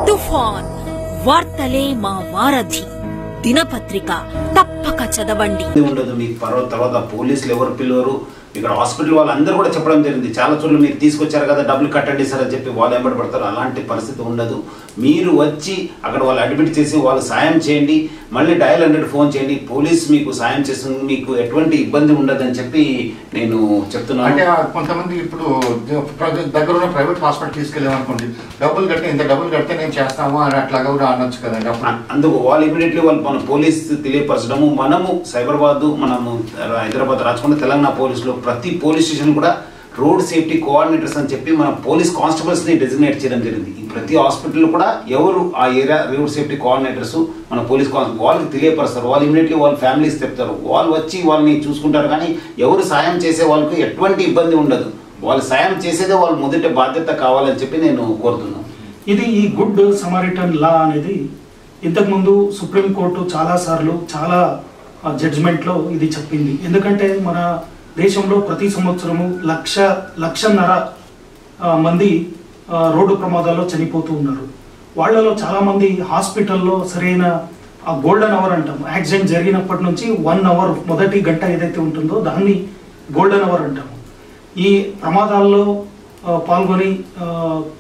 తుఫాన్ వార్తలే మా వారధి దినపత్రిక తప్పక చదవండి ఇది ఉండదు మీకు పర్వ తర్వాత పోలీసులు ఎవరు పిలవరు ఇక్కడ హాస్పిటల్ వాళ్ళందరూ కూడా చెప్పడం జరిగింది చాలా చోట్ల మీరు తీసుకొచ్చారు కదా డబ్బులు కట్టండి సార్ అని చెప్పి వాళ్ళు ఎంబడి పడతారు అలాంటి పరిస్థితి ఉండదు మీరు వచ్చి అక్కడ వాళ్ళు అడ్మిట్ చేసి వాళ్ళు సాయం చేయండి మళ్ళీ డయల్ హండ్రెడ్ ఫోన్ చేయండి పోలీస్ మీకు సాయం చేస్తుంది మీకు ఎటువంటి ఇబ్బంది ఉండదని చెప్పి నేను అంటే చెప్తున్నాను ఆ కొంతమంది ఇప్పుడు ప్ర- దగ్గర ఉన్న ప్రైవేట్ హాస్పిటల్ తీసుకెళ్ళామనుకోండి డబ్బులు కట్టి ఇంత డబ్బులు కడితే నేను చేస్తాము అని అట్లాగా కూడా అనొచ్చు కదండి అప్పుడు అ- అందుకు వాళ్ళు ఇమీడియట్లీ వాళ్ళు మన పోలీస్ తెలియపరచడము మనము సైబరాబాద్ మనము హైదరాబాద్ రాచకొండ తెలంగాణ పోలీసులో ప్రతి పోలీస్ స్టేషన్ కూడా రోడ్ సేఫ్టీ కోఆర్డినేటర్స్ అని చెప్పి మన పోలీస్ కానిస్టేబుల్స్ ని డెసిగ్నేట్ చేయడం జరిగింది ఈ ప్రతి హాస్పిటల్ కూడా ఎవరు ఆ ఏరియా రోడ్ సేఫ్టీ కోఆర్డినేటర్స్ మన పోలీస్ కానిస్టేబుల్ వాళ్ళకి తెలియపరుస్తారు వాళ్ళు ఇమీడియట్లీ వాళ్ళ ఫ్యామిలీస్ చెప్తారు వాళ్ళు వచ్చి వాళ్ళని చూసుకుంటారు కానీ ఎవరు సాయం చేసే వాళ్ళకి ఎటువంటి ఇబ్బంది ఉండదు వాళ్ళు సాయం చేసేదే వాళ్ళు మొదటి బాధ్యత కావాలని చెప్పి నేను కోరుతున్నాను ఇది ఈ గుడ్ సమరిటన్ లా అనేది ఇంతకుముందు సుప్రీంకోర్టు చాలాసార్లు చాలా జడ్జిమెంట్లో ఇది చెప్పింది ఎందుకంటే మన దేశంలో ప్రతి సంవత్సరము లక్ష లక్షన్నర ఆ, మంది ఆ, రోడ్డు ప్రమాదాల్లో చనిపోతూ ఉన్నారు వాళ్ళలో చాలామంది హాస్పిటల్లో సరైన ఆ గోల్డెన్ అవర్ అంటాం యాక్సిడెంట్ జరిగినప్పటి నుంచి వన్ అవర్ మొదటి గంట ఏదైతే ఉంటుందో దాన్ని గోల్డెన్ అవర్ అంటాము ఈ ప్రమాదాల్లో ఆ, పాల్గొని ఆ,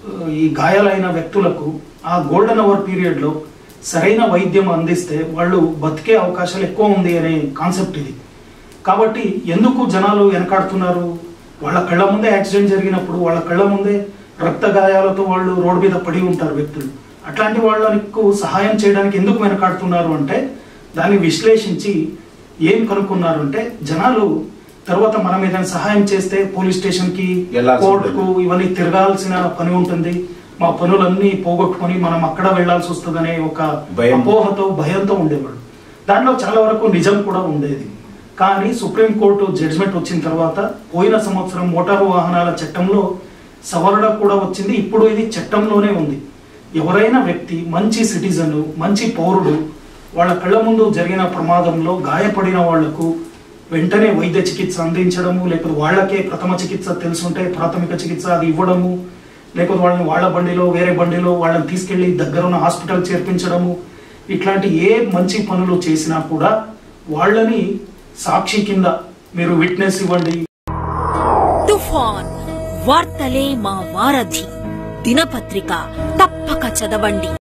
ఈ గాయాలైన వ్యక్తులకు ఆ గోల్డెన్ అవర్ పీరియడ్లో సరైన వైద్యం అందిస్తే వాళ్ళు బతికే అవకాశాలు ఎక్కువ ఉంది అనే కాన్సెప్ట్ ఇది కాబట్టి ఎందుకు జనాలు వెనకాడుతున్నారు వాళ్ళ కళ్ళ ముందే యాక్సిడెంట్ జరిగినప్పుడు వాళ్ళ కళ్ళ ముందే రక్త గాయాలతో వాళ్ళు రోడ్డు మీద పడి ఉంటారు వ్యక్తులు అట్లాంటి వాళ్ళకు సహాయం చేయడానికి ఎందుకు వెనకాడుతున్నారు అంటే దాన్ని విశ్లేషించి ఏం కనుక్కున్నారు అంటే జనాలు తర్వాత మనం ఏదైనా సహాయం చేస్తే పోలీస్ స్టేషన్ కి వెళ్ళాల్సి కోర్టుకు ఇవన్నీ తిరగాల్సిన పని ఉంటుంది మా పనులన్నీ పోగొట్టుకొని మనం అక్కడ వెళ్లాల్సి వస్తుందనే ఒక భయం. అపోహతో భయంతో ఉండేవాడు దాంట్లో చాలా వరకు నిజం కూడా ఉండేది కానీ సుప్రీంకోర్టు జడ్జిమెంట్ వచ్చిన తర్వాత పోయిన సంవత్సరం మోటారు వాహనాల చట్టంలో సవరణ కూడా వచ్చింది ఇప్పుడు ఇది చట్టంలోనే ఉంది ఎవరైనా వ్యక్తి మంచి సిటిజన్ మంచి పౌరుడు వాళ్ళ కళ్ళ ముందు జరిగిన ప్రమాదంలో గాయపడిన వాళ్లకు వెంటనే వైద్య చికిత్స అందించడము లేకపోతే వాళ్ళకే ప్రథమ చికిత్స తెలుసుంటే ప్రాథమిక చికిత్స అది ఇవ్వడము లేకపోతే వాళ్ళని వాళ్ళ బండిలో వేరే బండిలో వాళ్ళని తీసుకెళ్లి దగ్గరున్న హాస్పిటల్ చేర్పించడము ఇట్లాంటి ఏ మంచి పనులు చేసినా కూడా వాళ్ళని సాక్షి కింద మీరు విట్నెస్ ఇవ్వండి తుఫాన్ వార్తలే మా వారధి దినపత్రిక తప్పక చదవండి